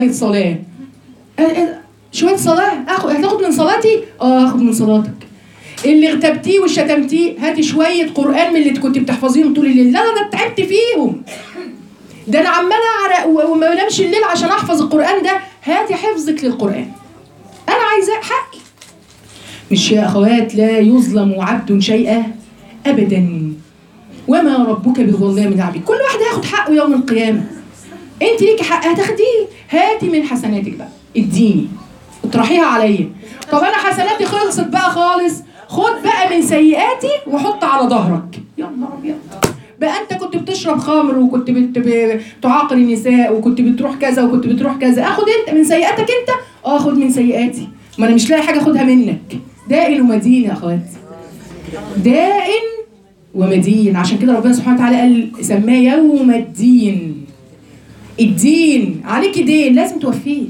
صلاة آه، آه، شوية صلاة اخد هتاخد من صلاتي؟ اه هاخد من صلاتك اللي اغتبتيه وشتمتيه هاتي شوية قرآن من اللي كنت بتحفظيهم طول الليل لا لا انا تعبت فيهم ده انا عمال اعرق و- وما بنامش الليل عشان احفظ القرآن ده هاتي حفظك للقرآن انا عايزاه حقي مش يا اخوات لا يظلم عبد شيئا ابدا وما ربك بظلام للعبيد كل واحد هياخد حقه يوم القيامه انت ليكي حق هتاخديه هاتي من حسناتك بقى اديني اطرحيها عليا طب انا حسناتي خلصت بقى خالص خد بقى من سيئاتي وحط على ظهرك يا نهار ابيض بقى انت كنت بتشرب خمر وكنت بت... بتعاقر النساء وكنت بتروح كذا وكنت بتروح كذا اخد انت من سيئاتك انت اه خد من سيئاتي ما انا مش لاقي حاجه اخدها منك دائن ومدين يا اخواتي دائن ومدين عشان كده ربنا سبحانه وتعالى قال سماه يوم الدين الدين عليك دين لازم توفيه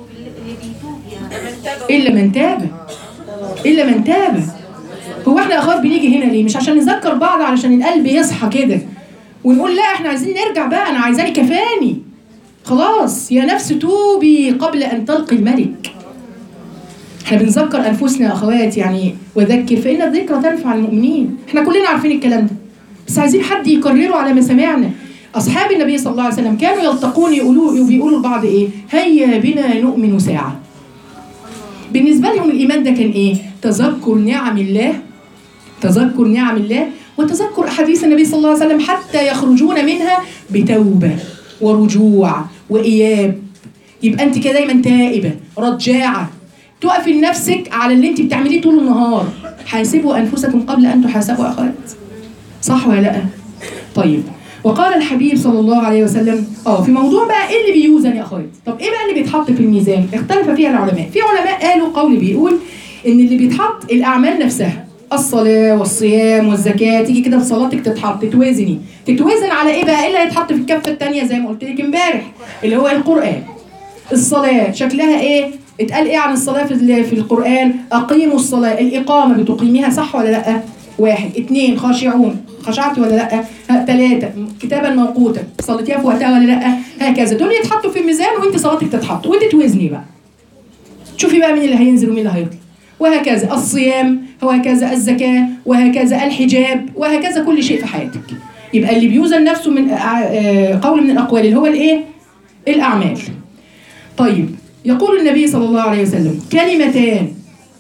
الا من تاب الا من تاب هو احنا يا اخوات بنيجي هنا ليه مش عشان نذكر بعض علشان القلب يصحى كده ونقول لا احنا عايزين نرجع بقى انا عايزاني كفاني خلاص يا نفس توبي قبل ان تلقي الملك احنا بنذكر انفسنا يا اخوات يعني وذكر فان الذكرى تنفع المؤمنين احنا كلنا عارفين الكلام ده بس عايزين حد يكرره على مسامعنا اصحاب النبي صلى الله عليه وسلم كانوا يلتقون يقولوا بيقولوا لبعض ايه هيا بنا نؤمن ساعه بالنسبه لهم الايمان ده كان ايه تذكر نعم الله تذكر نعم الله وتذكر احاديث النبي صلى الله عليه وسلم حتى يخرجون منها بتوبه ورجوع واياب يبقى انت كده دايما تائبه رجاعه تقفي لنفسك على اللي انت بتعمليه طول النهار حاسبوا انفسكم قبل ان تحاسبوا اخوات صح ولا لا طيب وقال الحبيب صلى الله عليه وسلم اه في موضوع بقى ايه اللي بيوزن يا اخوات طب ايه بقى اللي بيتحط في الميزان اختلف فيها العلماء في علماء قالوا قول بيقول ان اللي بيتحط الاعمال نفسها الصلاة والصيام والزكاة تيجي كده في صلاتك تتحط تتوازني تتوازن على ايه بقى ايه اللي هيتحط في الكفة التانية زي ما قلت لك امبارح اللي هو القرآن الصلاة شكلها ايه اتقال ايه عن الصلاة في ال- في القرآن اقيموا الصلاة الاقامة بتقيميها صح ولا لا واحد اتنين خاشعون خشعتي ولا لا ها، تلاتة كتابا موقوتا صليتيها في وقتها ولا لا هكذا دول يتحطوا في الميزان وانت صلاتك تتحط وانت توزني بقى شوفي بقى مين اللي هينزل ومين اللي هيطلع وهكذا الصيام وهكذا الزكاة وهكذا الحجاب وهكذا كل شيء في حياتك يبقى اللي بيوزن نفسه من آه، آه، قول من الأقوال اللي هو الإيه؟ الأعمال طيب يقول النبي صلى الله عليه وسلم كلمتان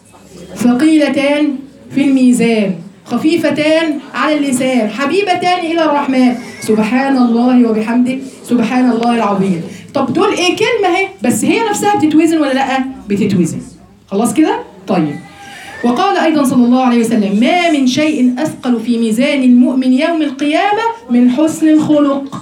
ثقيلتان في الميزان خفيفتان على اللسان حبيبتان إلى الرحمن سبحان الله وبحمده سبحان الله العظيم طب دول ايه كلمة اهي بس هي نفسها بتتوزن ولا لا بتتوزن خلاص كده طيب وقال أيضا صلى الله عليه وسلم ما من شيء أثقل في ميزان المؤمن يوم القيامة من حسن الخلق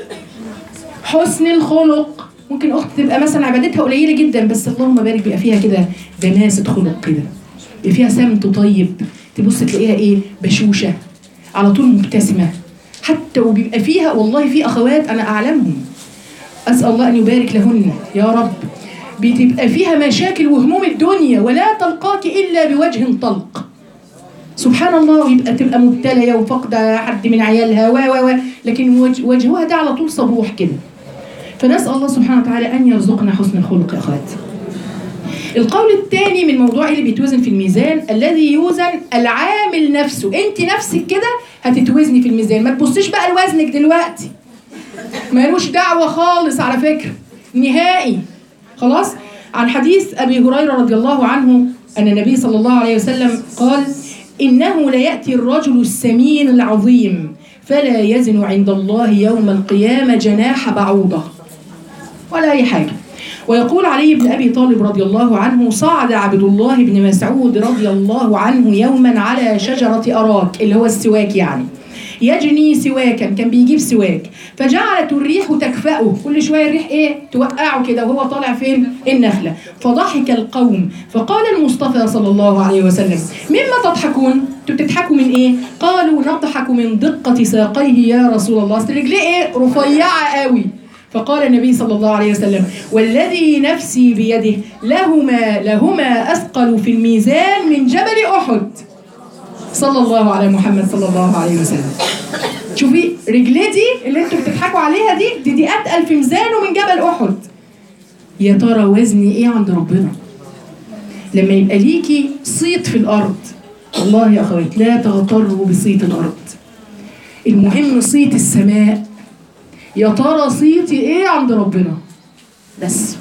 حسن الخلق ممكن اخت تبقى مثلا عبادتها قليله جدا بس اللهم بارك بيبقى فيها كده دماسه خلق كده بيبقى فيها سمت طيب تبص تلاقيها ايه بشوشه على طول مبتسمه حتى وبيبقى فيها والله في اخوات انا اعلمهم اسال الله ان يبارك لهن يا رب بتبقى فيها مشاكل وهموم الدنيا ولا تلقاك الا بوجه طلق سبحان الله ويبقى تبقى مبتليه وفاقده حد من عيالها و و و لكن وجه- وجهها ده على طول صبوح كده فنسال الله سبحانه وتعالى ان يرزقنا حسن الخلق يا اخوات القول الثاني من موضوع اللي بيتوزن في الميزان الذي يوزن العامل نفسه انت نفسك كده هتتوزني في الميزان ما تبصيش بقى لوزنك دلوقتي مالوش دعوه خالص على فكره نهائي خلاص عن حديث ابي هريره رضي الله عنه ان النبي صلى الله عليه وسلم قال انه لياتي الرجل السمين العظيم فلا يزن عند الله يوم القيامه جناح بعوضه ولا اي حاجه ويقول علي بن ابي طالب رضي الله عنه صعد عبد الله بن مسعود رضي الله عنه يوما على شجره اراك اللي هو السواك يعني يجني سواكا كان بيجيب سواك فجعلت الريح تكفأه كل شويه الريح ايه توقعه كده وهو طالع فين النخله فضحك القوم فقال المصطفى صلى الله عليه وسلم مما تضحكون انتوا بتضحكوا من ايه قالوا نضحك من دقه ساقيه يا رسول الله اصل رجليه ايه رفيعه قوي فقال النبي صلى الله عليه وسلم والذي نفسي بيده لهما لهما اثقل في الميزان من جبل احد صلى الله على محمد صلى الله عليه وسلم شوفي رجليه دي اللي انتوا بتضحكوا عليها دي دي, دي اتقل في ميزانه من جبل احد يا ترى وزني ايه عند ربنا لما يبقى ليكي صيت في الارض والله يا اخوات لا تغتروا بصيت الارض المهم صيت السماء يا ترى صيتي ايه عند ربنا بس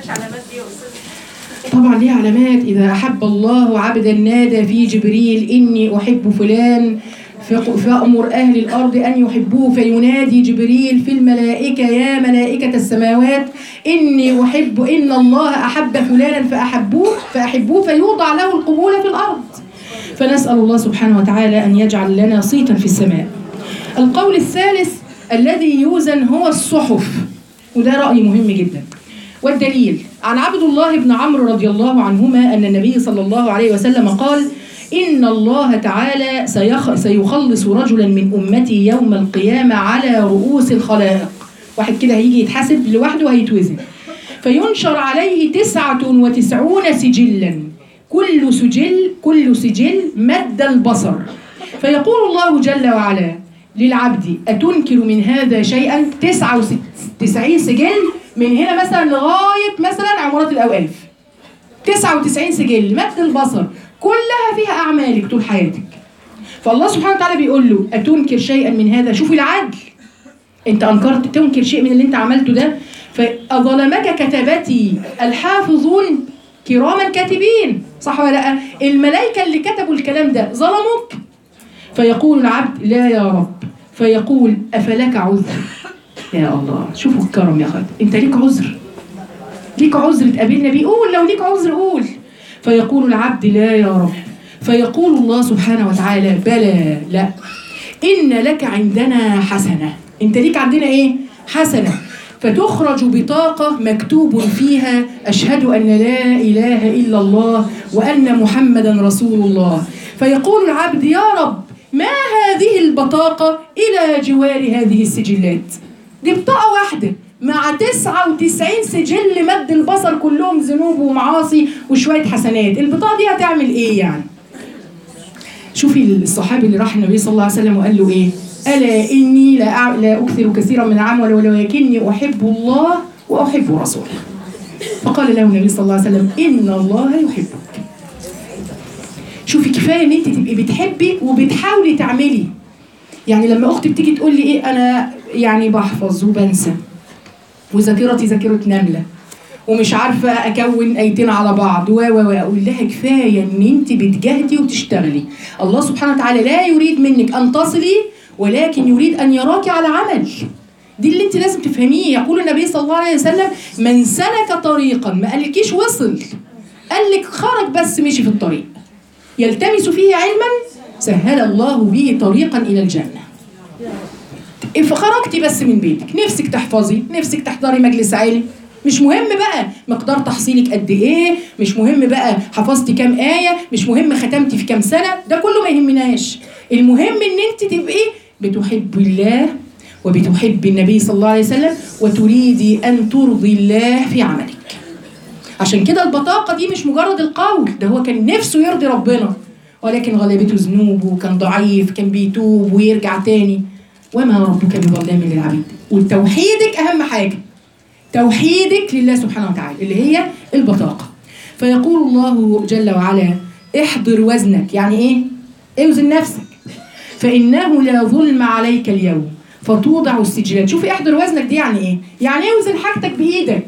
طبعا ليه علامات إذا أحب الله عبدا نادى في جبريل إني أحب فلان فق- فأمر أهل الأرض أن يحبوه فينادي جبريل في الملائكة يا ملائكة السماوات إني أحب إن الله أحب فلانا فأحبوه فأحبوه فيوضع له القبول في الأرض فنسأل الله سبحانه وتعالى أن يجعل لنا صيتا في السماء القول الثالث الذي يوزن هو الصحف وده رأي مهم جدا والدليل عن عبد الله بن عمرو رضي الله عنهما أن النبي صلى الله عليه وسلم قال إن الله تعالى سيخ سيخلص رجلا من أمتي يوم القيامة على رؤوس الخلائق واحد كده هيجي يتحاسب لوحده وهيتوزن فينشر عليه تسعة وتسعون سجلا كل سجل كل سجل مد البصر فيقول الله جل وعلا للعبد أتنكر من هذا شيئا تسعة وتسعين سجل من هنا مثلا لغاية مثلا عمارة الأوقاف 99 سجل مد البصر كلها فيها أعمالك طول حياتك فالله سبحانه وتعالى بيقول له أتنكر شيئا من هذا شوف العدل انت انكرت تنكر شيء من اللي انت عملته ده فظلمك كتبتي الحافظون كراما كاتبين صح ولا لا الملائكه اللي كتبوا الكلام ده ظلموك فيقول العبد لا يا رب فيقول افلك عذر يا الله شوفوا الكرم يا خالد انت ليك عذر ليك عذر تقابلنا بيه قول لو ليك عذر قول فيقول العبد لا يا رب فيقول الله سبحانه وتعالى بلى لا إن لك عندنا حسنة أنت ليك عندنا إيه؟ حسنة فتخرج بطاقة مكتوب فيها أشهد أن لا إله إلا الله وأن محمدا رسول الله فيقول العبد يا رب ما هذه البطاقة إلى جوار هذه السجلات دي بطاقة واحدة مع 99 سجل مد البصر كلهم ذنوب ومعاصي وشوية حسنات البطاقة دي هتعمل إيه يعني؟ شوفي الصحابي اللي راح النبي صلى الله عليه وسلم وقال له ايه؟ الا اني لا أع- لا اكثر كثيرا من العمل ولكني احب الله واحب رسوله. فقال له النبي صلى الله عليه وسلم ان الله يحبك. شوفي كفايه ان انت تبقي بتحبي وبتحاولي تعملي. يعني لما اختي بتيجي تقول لي ايه انا يعني بحفظ وبنسى وذاكرتي ذاكره نمله ومش عارفه اكون ايتين على بعض و و و اقول لها كفايه ان انت بتجاهدي وتشتغلي الله سبحانه وتعالى لا يريد منك ان تصلي ولكن يريد ان يراك على عمل دي اللي انت لازم تفهميه يقول النبي صلى الله عليه وسلم من سلك طريقا ما قالكيش وصل قال لك خرج بس مشي في الطريق يلتمس فيه علما سهل الله به طريقا الى الجنه فخرجتي بس من بيتك نفسك تحفظي نفسك تحضري مجلس علم مش مهم بقى مقدار تحصيلك قد ايه مش مهم بقى حفظتي كام آية مش مهم ختمتي في كام سنة ده كله ما يهمناش المهم ان انت تبقي بتحبي الله وبتحبي النبي صلى الله عليه وسلم وتريدي ان ترضي الله في عملك عشان كده البطاقة دي مش مجرد القول ده هو كان نفسه يرضي ربنا ولكن غلبته ذنوبه وكان ضعيف كان بيتوب ويرجع تاني وما ربك بظلام للعبيد وتوحيدك أهم حاجة توحيدك لله سبحانه وتعالى اللي هي البطاقة فيقول الله جل وعلا احضر وزنك يعني ايه اوزن نفسك فإنه لا ظلم عليك اليوم فتوضع السجلات شوفي احضر وزنك دي يعني ايه يعني اوزن حاجتك بإيدك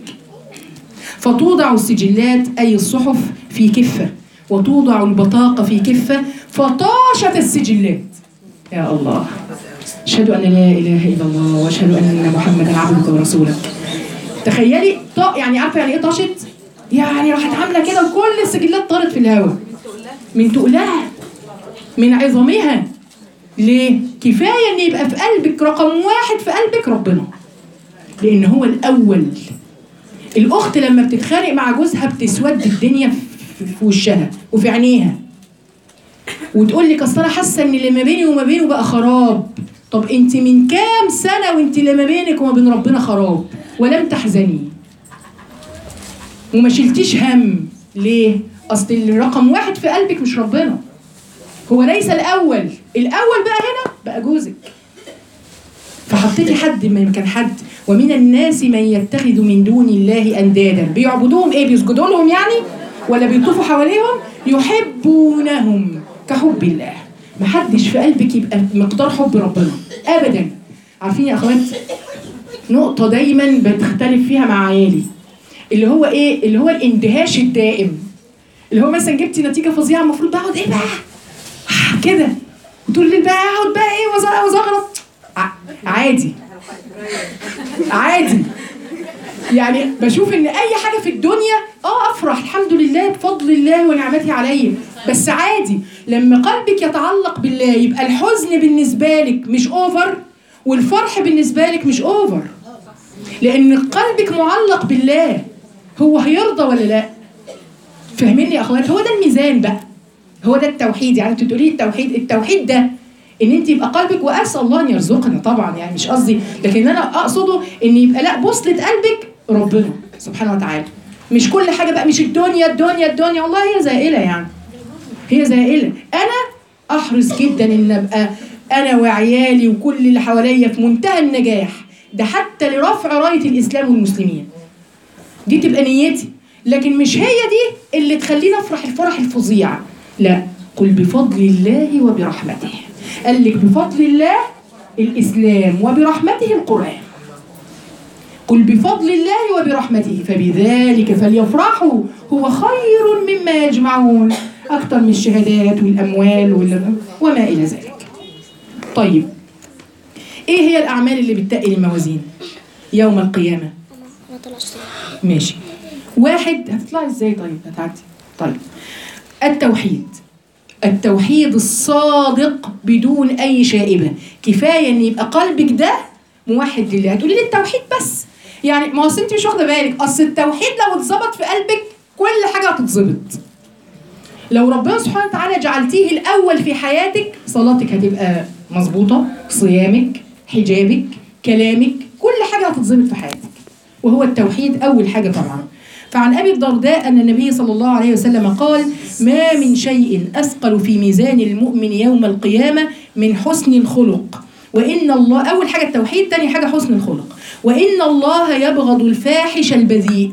فتوضع السجلات أي الصحف في كفة وتوضع البطاقة في كفة فطاشت السجلات يا الله أشهد أن لا إله إلا الله وأشهد أن محمدا عبدك ورسولك تخيلي طا يعني عارفة يعني إيه طاشت؟ يعني راحت عاملة كده وكل السجلات طارت في الهواء من تقلها من عظمها ليه؟ كفاية إن يبقى في قلبك رقم واحد في قلبك ربنا لأن هو الأول الأخت لما بتتخانق مع جوزها بتسود الدنيا في في وشها وفي عينيها وتقول لك اصل انا حاسه ان اللي ما بيني وما بينه بقى خراب طب انت من كام سنه وانت اللي ما بينك وما بين ربنا خراب ولم تحزني وما شلتيش هم ليه اصل الرقم واحد في قلبك مش ربنا هو ليس الاول الاول بقى هنا بقى جوزك حطيتي حد من مكان حد ومن الناس من يتخذ من دون الله اندادا بيعبدوهم ايه بيسجدوا لهم يعني ولا بيطوفوا حواليهم يحبونهم كحب الله محدش في قلبك يبقى مقدار حب ربنا ابدا عارفين يا اخوات نقطه دايما بتختلف فيها مع عيالي اللي هو ايه اللي هو الاندهاش الدائم اللي هو مثلا جبتي نتيجه فظيعه المفروض بقعد ايه بقى آه، كده وطول الليل بقى اقعد بقى ايه وزغرط وزغرط ع- عادي عادي يعني بشوف ان اي حاجه في الدنيا اه افرح الحمد لله بفضل الله ونعمته علي بس عادي لما قلبك يتعلق بالله يبقى الحزن بالنسبه لك مش اوفر والفرح بالنسبه لك مش اوفر لان قلبك معلق بالله هو هيرضى ولا لا فاهميني يا اخوات هو ده الميزان بقى هو ده التوحيد يعني انت تقولي لي التوحيد التوحيد ده ان انت يبقى قلبك واسال الله ان يرزقنا طبعا يعني مش قصدي لكن انا اقصده ان يبقى لا بوصله قلبك ربنا سبحانه وتعالى مش كل حاجه بقى مش الدنيا الدنيا الدنيا والله هي زائله يعني هي زائله انا احرص جدا ان ابقى انا وعيالي وكل اللي حواليا في منتهى النجاح ده حتى لرفع رايه الاسلام والمسلمين دي تبقى نيتي لكن مش هي دي اللي تخليني افرح الفرح الفظيع لا قل بفضل الله وبرحمته قال لك بفضل الله الاسلام وبرحمته القران قل بفضل الله وبرحمته فبذلك فليفرحوا هو خير مما يجمعون اكثر من الشهادات والاموال وال- وما الى ذلك طيب ايه هي الاعمال اللي بتتقل الموازين يوم القيامه ما طلعش تاني. ماشي واحد هتطلعي ازاي طيب هتعدي طيب التوحيد التوحيد الصادق بدون اي شائبه كفايه ان يبقى قلبك ده موحد لله هتقولي لي التوحيد بس يعني ما اصل انت مش واخده بالك اصل التوحيد لو اتظبط في قلبك كل حاجه هتتظبط لو ربنا سبحانه وتعالى جعلتيه الاول في حياتك صلاتك هتبقى مظبوطه صيامك حجابك كلامك كل حاجه هتتظبط في حياتك وهو التوحيد اول حاجه طبعا فعن ابي الدرداء ان النبي صلى الله عليه وسلم قال ما من شيء اثقل في ميزان المؤمن يوم القيامه من حسن الخلق وان الله اول حاجه التوحيد ثاني حاجه حسن الخلق وان الله يبغض الفاحش البذيء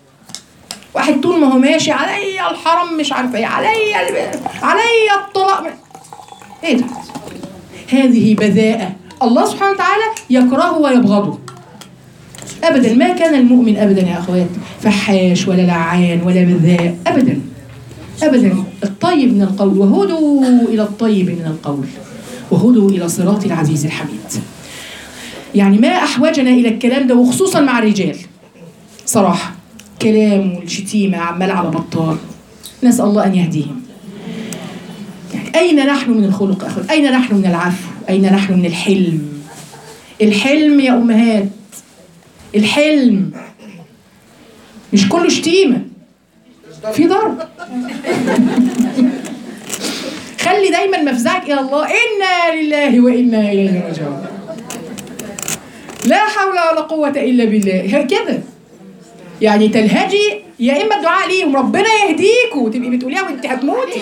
واحد طول ما هو ماشي عليا الحرم مش عارفه ايه عليا الب- عليا الطلاق ايه ده هذه بذاءة الله سبحانه وتعالى يكرهه ويبغضه ابدا ما كان المؤمن ابدا يا اخوات فحاش ولا لعان ولا بذاء ابدا ابدا الطيب من القول وهدوا الى الطيب من القول وهدوا الى صراط العزيز الحميد يعني ما احوجنا الى الكلام ده وخصوصا مع الرجال صراحه كلام والشتيمه عمال على بطال نسال الله ان يهديهم يعني أين نحن من الخلق أخي؟ أين نحن من العفو؟ أين نحن من الحلم؟ الحلم يا أمهات الحلم مش كله شتيمة في ضرب خلي دايما مفزعك إلى الله إنا لله وإنا إليه راجعون لا حول ولا قوة إلا بالله هكذا يعني تلهجي يا اما الدعاء ليهم ربنا يهديكوا وتبقي بتقوليها وانت هتموتي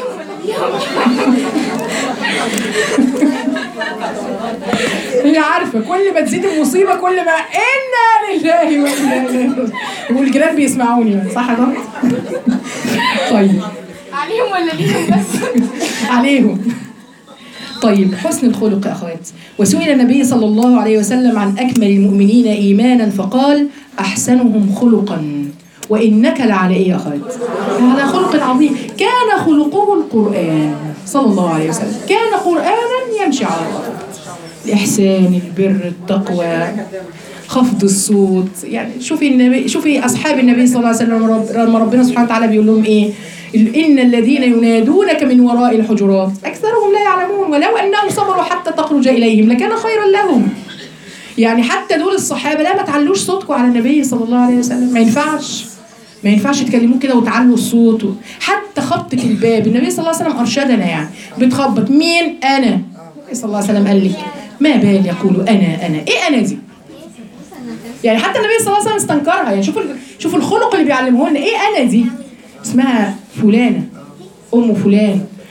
هي عارفه كل ما تزيد المصيبه كل ما انا لله وانا اليه راجعون. والجيران بيسمعوني صح ده طيب عليهم ولا ليهم بس عليهم طيب حسن الخلق يا اخوات وسئل النبي صلى الله عليه وسلم عن اكمل المؤمنين ايمانا فقال احسنهم خلقا وانك لعلى ايه يا اخوات على خلق عظيم كان خلقه القران صلى الله عليه وسلم كان قرانا يمشي على الارض الاحسان البر التقوى خفض الصوت يعني شوفي النبي شوفي اصحاب النبي صلى الله عليه وسلم رب لما ربنا سبحانه وتعالى بيقول لهم ايه ان الذين ينادونك من وراء الحجرات اكثرهم لا يعلمون ولو انهم صبروا حتى تخرج اليهم لكان خيرا لهم يعني حتى دول الصحابه لا ما تعلوش صوتكم على النبي صلى الله عليه وسلم ما ينفعش ما ينفعش تكلموه كده وتعلوا الصوت و- حتى خبطة الباب النبي صلى الله عليه وسلم ارشدنا يعني بتخبط مين انا النبي صلى الله عليه وسلم قال لك ما بال يقول انا انا ايه انا دي يعني حتى النبي صلى الله عليه وسلم استنكرها يعني شوفوا شوفوا الخلق اللي بيعلمه لنا ايه انا دي اسمها فلانه ام فلان